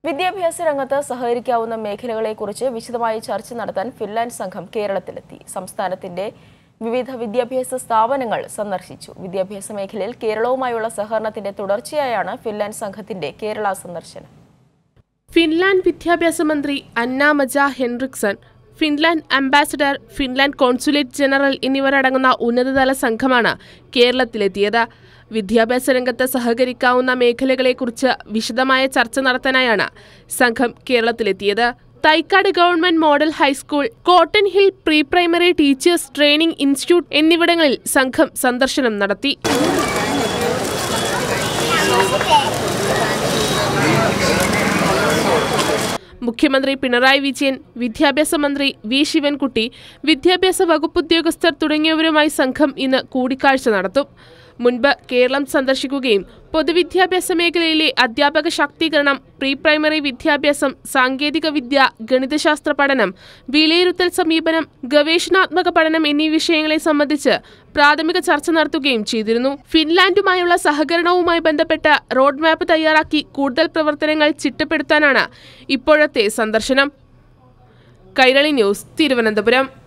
വിദ്യാഭ്യാസ രംഗത്ത് സഹകരിക്കാവുന്ന മേഖലകളെക്കുറിച്ച് വിശദമായി ചർച്ച നടത്താൻ ഫിൻലാൻഡ് സംഘം കേരളത്തിലെത്തി സംസ്ഥാനത്തിന്റെ വിവിധ വിദ്യാഭ്യാസ സ്ഥാപനങ്ങൾ സന്ദർശിച്ചു വിദ്യാഭ്യാസ മേഖലയിൽ കേരളവുമായുള്ള സഹകരണത്തിന്റെ തുടർച്ചയായാണ് ഫിൻലാൻഡ് സംഘത്തിന്റെ കേരള സന്ദർശനം ഫിൻലാൻഡ് വിദ്യാഭ്യാസ മന്ത്രി Anna Maja Henriksson Finland ambassador Finland consulate general എന്നിവരടങ്ങുന്ന ഉന്നതതല സംഘമാണ് കേരളത്തിലെത്തിയത് വിദ്യാഭ്യാസ രംഗത്ത് സഹകരിക്കാവുന്ന മേഖലകളെക്കുറിച്ച് വിശദമായ ചർച്ച നടത്താനായാണ് സംഘം കേരളത്തിലെത്തിയത് Thycaud government model high school cotton hill pre primary teachers training institute എന്നിവിടങ്ങളിൽ സംഘം സന്ദർശനം നടത്തി മുഖ്യമന്ത്രി പിണറായി വിജയൻ വിദ്യാഭ്യാസ മന്ത്രി വി ശിവൻകുട്ടി വിദ്യാഭ്യാസ വകുപ്പ് ഉദ്യോഗസ്ഥർ തുടങ്ങിയവരുമായി സംഘം ഇന്ന് കൂടിക്കാഴ്ച നടത്തും മുൻപ് കേരളം സന്ദർശിക്കുകയും പൊതുവിദ്യാഭ്യാസ മേഖലയിലെ അധ്യാപക ശാക്തീകരണം പ്രീ പ്രൈമറി വിദ്യാഭ്യാസം സാങ്കേതിക വിദ്യ ഗണിതശാസ്ത്ര പഠനം വിലയിരുത്തൽ സമീപനം ഗവേഷണാത്മക പഠനം എന്നീ വിഷയങ്ങളെ സംബന്ധിച്ച് പ്രാഥമിക ചർച്ച നടത്തുകയും ചെയ്തിരുന്നു ഫിൻലാൻഡുമായുള്ള സഹകരണവുമായി ബന്ധപ്പെട്ട് റോഡ് മാപ്പ് തയ്യാറാക്കി കൂടുതൽ പ്രവർത്തനങ്ങൾ ചിട്ടപ്പെടുത്താനാണ് ഇപ്പോഴത്തെ സന്ദർശനം കൈരളി ന്യൂസ് തിരുവനന്തപുരം